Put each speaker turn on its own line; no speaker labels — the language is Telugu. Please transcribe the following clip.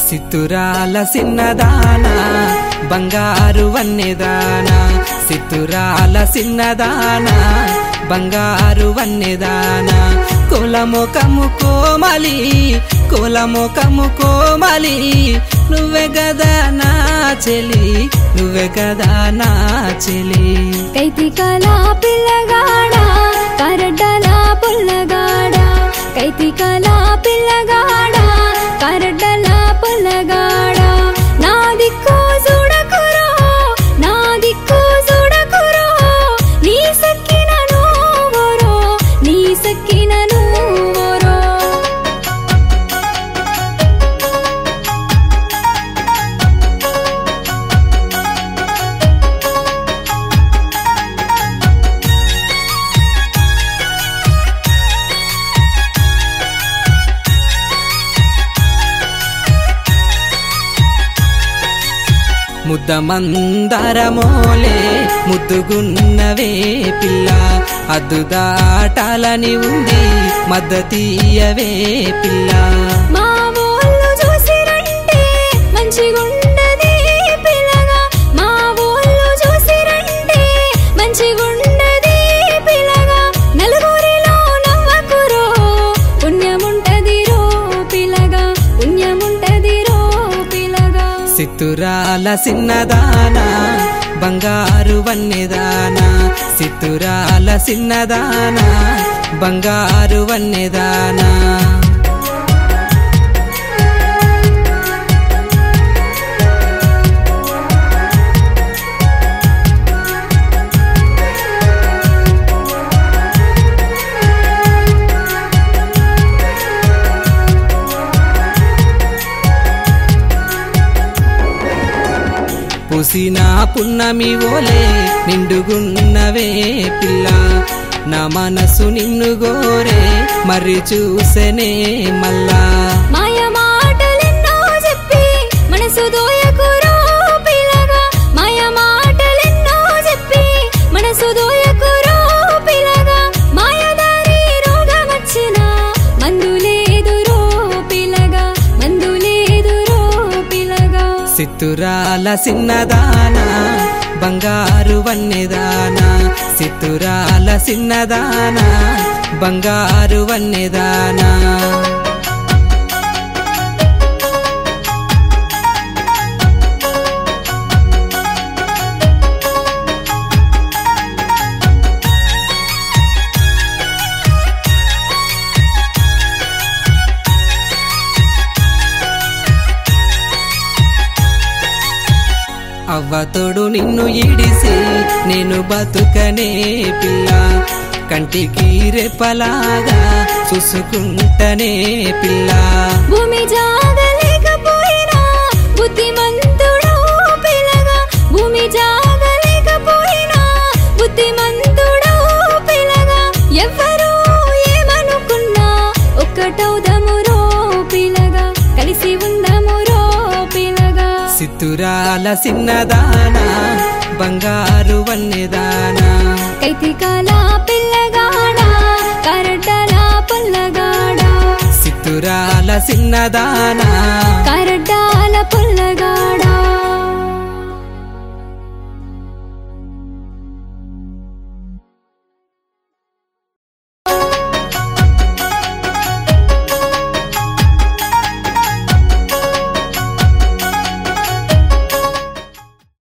సిత్తురాల సిన్నదానా బంగారు వన్నెదానా సిత్తురాల సిన్నదానా బంగారు వన్నెదానా కులముఖము కోమలి కులముఖము కోమలి నువ్వే గదా నా చెలి నువ్వే గదా నా చెలి
కైతికల పిల్లగాడ కరడ్డల పుల్లగాడ కైతికల పిల్లగాడ కరడ్డల పుల్లగాడ నా దిక్కు చూడకురో నా దిక్కు చూడకురో నీ సక్కిన నువ్వురో నీ సక్కిన నువ్వురో
ముద్ద మందరమోలే ముద్దుగున్నవే పిల్ల అద్దు దాటాలని ఉంది మద్దతీయవే పిల్ల
మా ఊళ్ళు చూసిరంటే మంచిగుండదే పిల్లగా మా ఊళ్ళు చూసిరంటే మంచిగుండదే పిల్లగా నలుగురిలో నవ్వకురో పుణ్యముంటదిరో పిల్లగా పుణ్యముంటదిరో పిల్లగా
సిత్తురాల సిన్నదానా బంగారు వన్నెదానా సిత్తురాల సిన్నదానా బంగారు వన్నెదానా పూసిన పున్నమి ఓలే నిండుగున్నవే పిల్ల నా మనసు నిన్ను గోరే మరి చూసెనే మల్లా
మాయ మాటలెన్నో చెప్పి మనసు దోయకురో పిల్లగా మాయ మాటలెన్నో చెప్పి మనసు దోయకురో పిల్లగా మాయదారి రోగమచ్చిన మందు లేదురో పిల్లగా మందు లేదురో పిల్లగా
సిత్తురాల సిన్నదానా బంగారు వన్నెదానా సిత్తురాల సిన్నదానా బంగారు వన్నెదానా అవ్వతోడు నిన్ను ఇడిసి నేను బతుకనే పిల్ల కంటికి రెప్పలాగా చూసుకుంటనే పిల్ల
భూమి జాగలేకపోయినా బుద్ధిమంతుడో పిల్లగా భూమి జాగలేకపోయినా బుద్ధిమంతుడో పిల్లగా ఎవ్వరూ ఏమనుకున్నా ఒక్కటవుదమురో పిల్లగా కలిసి ఉందమురో పిల్లగా
సిత్తురాల సిన్నదానా బంగారు వన్నెదానా
కైతికాల పిల్లగాడ కరటల పుల్లగాడ
సిత్తురాల సిన్నదానా